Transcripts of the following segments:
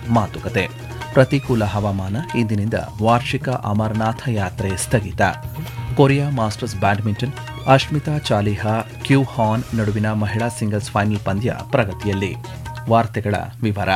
ಮಾತುಕತೆ ಪ್ರತಿಕೂಲ ಹವಾಮಾನ ಇಂದಿನಿಂದ ವಾರ್ಷಿಕ ಅಮರನಾಥ ಯಾತ್ರೆ ಸ್ಥಗಿತ Korea masters badminton Ashmita Chaliha Kyu Han ನಡುವಿನ ಮಹಿಳಾ ಸಿಂಗಲ್ಸ್ ಫೈನಲ್ ಪಂದ್ಯ ಪ್ರಗತಿಯಲ್ಲಿ ವಾರ್ತೆಗಳ ವಿವರ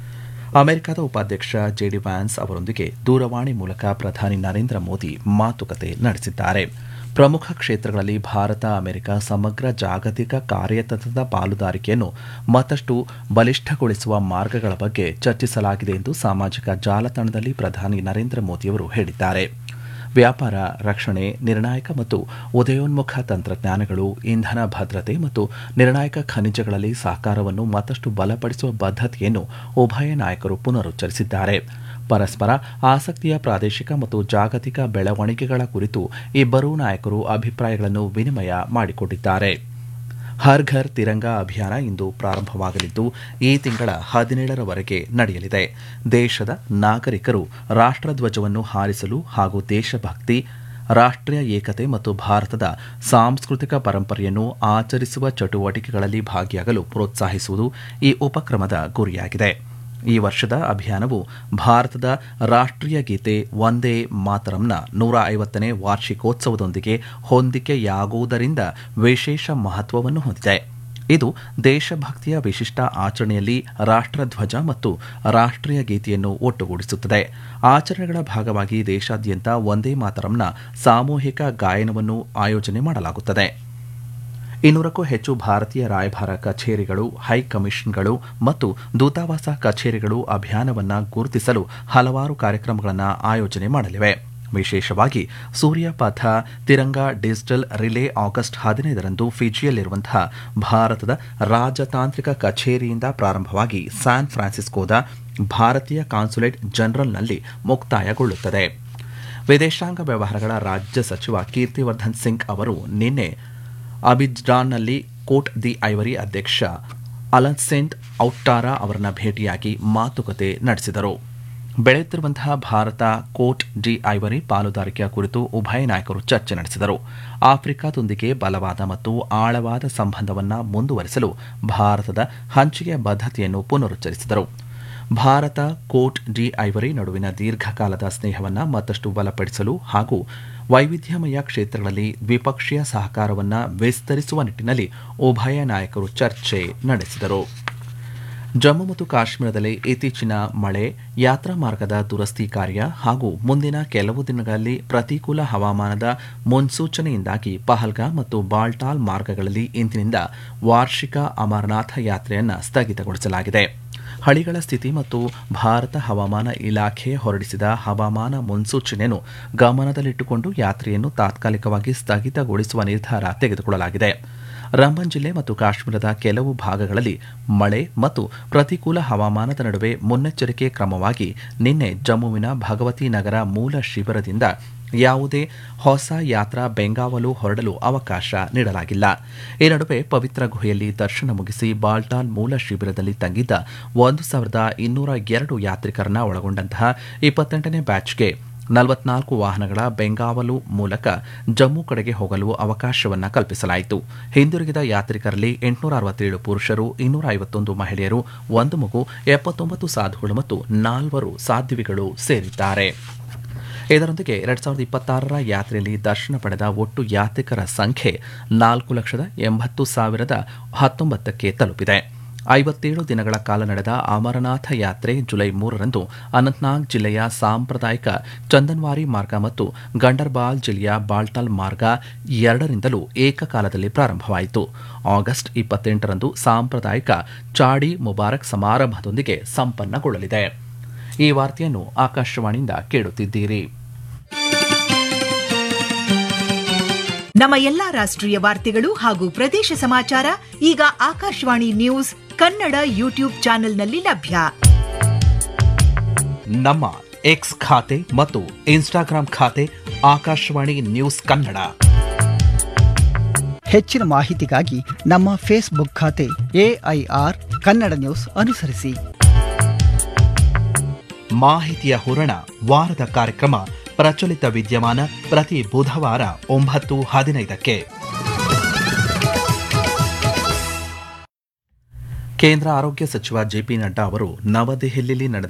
ಅಮೆರಿಕದ ಉಪಾಧ್ಯಕ್ಷ ಜೆಡಿ ವ್ಯಾನ್ಸ್ ಅವರೊಂದಿಗೆ ದೂರವಾಣಿ ಮೂಲಕ ಪ್ರಧಾನಿ ನರೇಂದ್ರ ಮೋದಿ ಮಾತುಕತೆ ನಡೆಸಿದ್ದಾರೆ ಪ್ರಮುಖ ಕ್ಷೇತ್ರಗಳಲ್ಲಿ ಭಾರತ ಅಮೆರಿಕ ಸಮಗ್ರ ಜಾಗತಿಕ ಕಾರ್ಯತಂತ್ರದ ಪಾಲುದಾರಿಕೆಯನ್ನು ಮತ್ತಷ್ಟು ಬಲಿಷ್ಠಗೊಳಿಸುವ ಮಾರ್ಗಗಳ ಬಗ್ಗೆ ಚರ್ಚಿಸಲಾಗಿದೆ ಎಂದು ಸಾಮಾಜಿಕ ಜಾಲತಾಣದಲ್ಲಿ ಪ್ರಧಾನಿ ನರೇಂದ್ರ ಮೋದಿಯವರು ಹೇಳಿದ್ದಾರೆ ವ್ಯಾಪಾರ ರಕ್ಷಣೆ ನಿರ್ಣಾಯಕ ಮತ್ತು ಉದಯೋನ್ಮುಖ ತಂತ್ರಜ್ಞಾನಗಳು ಇಂಧನ ಭದ್ರತೆ ಮತ್ತು ನಿರ್ಣಾಯಕ ಖನಿಜಗಳಲ್ಲಿ ಸಹಕಾರವನ್ನು ಮತ್ತಷ್ಟು ಬಲಪಡಿಸುವ ಬದ್ಧತೆಯನ್ನು ಉಭಯ ನಾಯಕರು ಪುನರುಚ್ಚರಿಸಿದ್ದಾರೆ ಪರಸ್ಪರ ಆಸಕ್ತಿಯ ಪ್ರಾದೇಶಿಕ ಮತ್ತು ಜಾಗತಿಕ ಬೆಳವಣಿಗೆಗಳ ಕುರಿತು ಇಬ್ಬರೂ ನಾಯಕರು ಅಭಿಪ್ರಾಯಗಳನ್ನು ವಿನಿಮಯ ಮಾಡಿಕೊಂಡಿದ್ದಾರೆ ಹರ್ ಘರ್ ತಿರಂಗಾ ಅಭಿಯಾನ ಇಂದು ಪ್ರಾರಂಭವಾಗಲಿದ್ದು ಈ ತಿಂಗಳ ಹದಿನೇಳರವರೆಗೆ ನಡೆಯಲಿದೆ ದೇಶದ ನಾಗರಿಕರು ರಾಷ್ಟ್ರಧ್ವಜವನ್ನು ಹಾರಿಸಲು ಹಾಗೂ ದೇಶಭಕ್ತಿ ರಾಷ್ಟ್ರೀಯ ಏಕತೆ ಮತ್ತು ಭಾರತದ ಸಾಂಸ್ಕೃತಿಕ ಪರಂಪರೆಯನ್ನು ಆಚರಿಸುವ ಚಟುವಟಿಕೆಗಳಲ್ಲಿ ಭಾಗಿಯಾಗಲು ಪ್ರೋತ್ಸಾಹಿಸುವುದು ಈ ಉಪಕ್ರಮದ ಗುರಿಯಾಗಿದೆ ಈ ವರ್ಷದ ಅಭಿಯಾನವು ಭಾರತದ ರಾಷ್ಟ್ರೀಯ ಗೀತೆ ವಂದೇ ಮಾತರಂನ ನೂರ ಐವತ್ತನೇ ವಾರ್ಷಿಕೋತ್ಸವದೊಂದಿಗೆ ಹೊಂದಿಕೆಯಾಗುವುದರಿಂದ ವಿಶೇಷ ಮಹತ್ವವನ್ನು ಹೊಂದಿದೆ ಇದು ದೇಶಭಕ್ತಿಯ ವಿಶಿಷ್ಟ ಆಚರಣೆಯಲ್ಲಿ ರಾಷ್ಟ್ರಧ್ವಜ ಮತ್ತು ರಾಷ್ಟ್ರೀಯ ಗೀತೆಯನ್ನು ಒಟ್ಟುಗೂಡಿಸುತ್ತದೆ ಆಚರಣೆಗಳ ಭಾಗವಾಗಿ ದೇಶಾದ್ಯಂತ ವಂದೇ ಮಾತರಂನ ಸಾಮೂಹಿಕ ಗಾಯನವನ್ನು ಆಯೋಜನೆ ಮಾಡಲಾಗುತ್ತದೆ ಇನ್ನೂರಕ್ಕೂ ಹೆಚ್ಚು ಭಾರತೀಯ ರಾಯಭಾರ ಕಚೇರಿಗಳು ಹೈಕಮಿಷನ್ಗಳು ಮತ್ತು ದೂತಾವಾಸ ಕಚೇರಿಗಳು ಅಭಿಯಾನವನ್ನು ಗುರುತಿಸಲು ಹಲವಾರು ಕಾರ್ಯಕ್ರಮಗಳನ್ನು ಆಯೋಜನೆ ಮಾಡಲಿವೆ ವಿಶೇಷವಾಗಿ ಸೂರ್ಯಪಥ ತಿರಂಗ ಡಿಜಿಟಲ್ ರಿಲೇ ಆಗಸ್ಟ್ ಹದಿನೈದರಂದು ಫಿಜಿಯಲ್ಲಿರುವಂತಹ ಭಾರತದ ರಾಜತಾಂತ್ರಿಕ ಕಚೇರಿಯಿಂದ ಪ್ರಾರಂಭವಾಗಿ ಸ್ಯಾನ್ ಫ್ರಾನ್ಸಿಸ್ಕೋದ ಭಾರತೀಯ ಕಾನ್ಸುಲೇಟ್ ಜನರಲ್ನಲ್ಲಿ ಮುಕ್ತಾಯಗೊಳ್ಳುತ್ತದೆ ವಿದೇಶಾಂಗ ವ್ಯವಹಾರಗಳ ರಾಜ್ಯ ಸಚಿವ ಕೀರ್ತಿವರ್ಧನ್ ಸಿಂಗ್ ಅವರು ನಿನ್ನೆ ಅಬಿಜಾನ್ನಲ್ಲಿ ಕೋಟ್ ದಿ ಐವರಿ ಅಧ್ಯಕ್ಷ ಅಲನ್ಸೆಂಟ್ ಔಟ್ಟಾರಾ ಅವರನ್ನ ಭೇಟಿಯಾಗಿ ಮಾತುಕತೆ ನಡೆಸಿದರು ಬೆಳೆಯುತ್ತಿರುವಂತಹ ಭಾರತ ಕೋಟ್ ಡಿ ಐವರಿ ಪಾಲುದಾರಿಕೆಯ ಕುರಿತು ಉಭಯ ನಾಯಕರು ಚರ್ಚೆ ನಡೆಸಿದರು ಆಫ್ರಿಕಾದೊಂದಿಗೆ ಬಲವಾದ ಮತ್ತು ಆಳವಾದ ಸಂಬಂಧವನ್ನು ಮುಂದುವರಿಸಲು ಭಾರತದ ಹಂಚಿಕೆಯ ಬದ್ಧತೆಯನ್ನು ಪುನರುಚ್ಚರಿಸಿದರು ಭಾರತ ಕೋಟ್ ಡಿ ಐವರಿ ನಡುವಿನ ದೀರ್ಘಕಾಲದ ಸ್ನೇಹವನ್ನು ಮತ್ತಷ್ಟು ಬಲಪಡಿಸಲು ಹಾಗೂ ವೈವಿಧ್ಯಮಯ ಕ್ಷೇತ್ರಗಳಲ್ಲಿ ದ್ವಿಪಕ್ಷೀಯ ಸಹಕಾರವನ್ನು ವಿಸ್ತರಿಸುವ ನಿಟ್ಟಿನಲ್ಲಿ ಉಭಯ ನಾಯಕರು ಚರ್ಚೆ ನಡೆಸಿದರು ಜಮ್ಮು ಮತ್ತು ಕಾಶ್ಮೀರದಲ್ಲಿ ಇತ್ತೀಚಿನ ಮಳೆ ಯಾತ್ರಾ ಮಾರ್ಗದ ದುರಸ್ತಿ ಕಾರ್ಯ ಹಾಗೂ ಮುಂದಿನ ಕೆಲವು ದಿನಗಳಲ್ಲಿ ಪ್ರತಿಕೂಲ ಹವಾಮಾನದ ಮುನ್ಸೂಚನೆಯಿಂದಾಗಿ ಪಹಲ್ಗಾಮ್ ಮತ್ತು ಬಾಲ್ಟಾಲ್ ಮಾರ್ಗಗಳಲ್ಲಿ ಇಂದಿನಿಂದ ವಾರ್ಷಿಕ ಅಮರನಾಥ ಯಾತ್ರೆಯನ್ನು ಸ್ಥಗಿತಗೊಳಿಸಲಾಗಿದೆ ಹಳಿಗಳ ಸ್ಥಿತಿ ಮತ್ತು ಭಾರತ ಹವಾಮಾನ ಇಲಾಖೆ ಹೊರಡಿಸಿದ ಹವಾಮಾನ ಮುನ್ಸೂಚನೆಯನ್ನು ಗಮನದಲ್ಲಿಟ್ಟುಕೊಂಡು ಯಾತ್ರೆಯನ್ನು ತಾತ್ಕಾಲಿಕವಾಗಿ ಸ್ಥಗಿತಗೊಳಿಸುವ ನಿರ್ಧಾರ ತೆಗೆದುಕೊಳ್ಳಲಾಗಿದೆ ರಂಬನ್ ಜಿಲ್ಲೆ ಮತ್ತು ಕಾಶ್ಮೀರದ ಕೆಲವು ಭಾಗಗಳಲ್ಲಿ ಮಳೆ ಮತ್ತು ಪ್ರತಿಕೂಲ ಹವಾಮಾನದ ನಡುವೆ ಮುನ್ನೆಚ್ಚರಿಕೆ ಕ್ರಮವಾಗಿ ನಿನ್ನೆ ಜಮ್ಮುವಿನ ಭಗವತಿ ನಗರ ಮೂಲ ಶಿಬಿರದಿಂದ ಯಾವುದೇ ಹೊಸ ಯಾತ್ರಾ ಬೆಂಗಾವಲು ಹೊರಡಲು ಅವಕಾಶ ನೀಡಲಾಗಿಲ್ಲ ಈ ನಡುವೆ ಪವಿತ್ರ ಗುಹೆಯಲ್ಲಿ ದರ್ಶನ ಮುಗಿಸಿ ಬಾಲ್ಟಾಲ್ ಮೂಲ ಶಿಬಿರದಲ್ಲಿ ತಂಗಿದ್ದ ಒಂದು ಸಾವಿರದ ಇನ್ನೂರ ಎರಡು ಯಾತ್ರಿಕರನ್ನ ಒಳಗೊಂಡಂತಹ ಇಪ್ಪತ್ತೆಂಟನೇ ಬ್ಯಾಚ್ಗೆ ನಲವತ್ನಾಲ್ಕು ವಾಹನಗಳ ಬೆಂಗಾವಲು ಮೂಲಕ ಜಮ್ಮು ಕಡೆಗೆ ಹೋಗಲು ಅವಕಾಶವನ್ನು ಕಲ್ಪಿಸಲಾಯಿತು ಹಿಂದಿರುಗಿದ ಯಾತ್ರಿಕರಲ್ಲಿ ಎಂಟುನೂರ ಅರವತ್ತೇಳು ಪುರುಷರು ಇನ್ನೂರ ಐವತ್ತೊಂದು ಮಹಿಳೆಯರು ಒಂದು ಮಗು ಎಪ್ಪತ್ತೊಂಬತ್ತು ಸಾಧುಗಳು ಮತ್ತು ನಾಲ್ವರು ಸಾಧ್ವಿಗಳು ಸೇರಿದ್ದಾರೆ ಇದರೊಂದಿಗೆ ಎರಡ್ ಸಾವಿರದ ಇಪ್ಪತ್ತಾರರ ಯಾತ್ರೆಯಲ್ಲಿ ದರ್ಶನ ಪಡೆದ ಒಟ್ಟು ಯಾತ್ರಿಕರ ಸಂಖ್ಯೆ ನಾಲ್ಕು ಲಕ್ಷದ ಎಂಬತ್ತು ಸಾವಿರದ ಹತ್ತೊಂಬತ್ತಕ್ಕೆ ತಲುಪಿದೆ ಐವತ್ತೇಳು ದಿನಗಳ ಕಾಲ ನಡೆದ ಅಮರನಾಥ ಯಾತ್ರೆ ಜುಲೈ ಮೂರರಂದು ಅನಂತನಾಗ್ ಜಿಲ್ಲೆಯ ಸಾಂಪ್ರದಾಯಿಕ ಚಂದನ್ವಾರಿ ಮಾರ್ಗ ಮತ್ತು ಗಂಡರ್ಬಾಲ್ ಜಿಲ್ಲೆಯ ಬಾಲ್ಟಾಲ್ ಮಾರ್ಗ ಎರಡರಿಂದಲೂ ಏಕಕಾಲದಲ್ಲಿ ಪ್ರಾರಂಭವಾಯಿತು ಆಗಸ್ಟ್ ಇಪ್ಪತ್ತೆಂಟರಂದು ಸಾಂಪ್ರದಾಯಿಕ ಚಾಡಿ ಮುಬಾರಕ್ ಸಮಾರಂಭದೊಂದಿಗೆ ಸಂಪನ್ನಗೊಳ್ಳಲಿದೆ ಈ ವಾರ್ತೆಯನ್ನು ಆಕಾಶವಾಣಿಯಿಂದ ಕೇಳುತ್ತಿದ್ದೀರಿ ನಮ್ಮ ಎಲ್ಲಾ ರಾಷ್ಟ್ರೀಯ ವಾರ್ತೆಗಳು ಹಾಗೂ ಪ್ರದೇಶ ಸಮಾಚಾರ ಈಗ ಆಕಾಶವಾಣಿ ನ್ಯೂಸ್ ಕನ್ನಡ ಯೂಟ್ಯೂಬ್ ಚಾನೆಲ್ನಲ್ಲಿ ಲಭ್ಯ ನಮ್ಮ ಎಕ್ಸ್ ಖಾತೆ ಮತ್ತು ಇನ್ಸ್ಟಾಗ್ರಾಂ ಖಾತೆ ಆಕಾಶವಾಣಿ ನ್ಯೂಸ್ ಕನ್ನಡ ಹೆಚ್ಚಿನ ಮಾಹಿತಿಗಾಗಿ ನಮ್ಮ ಫೇಸ್ಬುಕ್ ಖಾತೆ ಎಐಆರ್ ಕನ್ನಡ ನ್ಯೂಸ್ ಅನುಸರಿಸಿ ಮಾಹಿತಿಯ ಹೂರಣ ವಾರದ ಕಾರ್ಯಕ್ರಮ ಪ್ರಚಲಿತ ವಿದ್ಯಮಾನ ಪ್ರತಿ ಬುಧವಾರ ಒಂಬತ್ತು ಹದಿನೈದಕ್ಕೆ ಕೇಂದ್ರ ಆರೋಗ್ಯ ಸಚಿವ ಜೆಪಿ ನಡ್ಡಾ ಅವರು ನವದೆಹಲಿಯಲ್ಲಿ ನಡೆದ